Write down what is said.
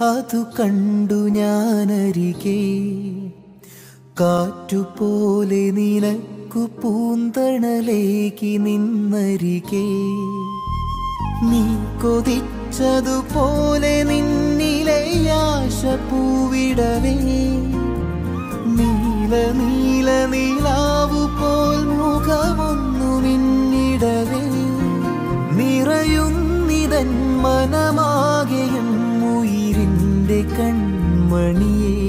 അതു കണ്ടു ഞാനരികെ കാറ്റുപോലെ നിനക്കു പൂന്തണലേക്കി നിന്നരികെ നീ കൊതിച്ചതുപോലെ നിന്നിലെ ആശ പൂവിടവേ നീല നീല നീലാവു പോൽ മുഖമൊന്നു മിന്നിടവേ നിറയുന്നിതൻ മനമാകെയും ഉയിരിൻ്റെ കൺമണിയേ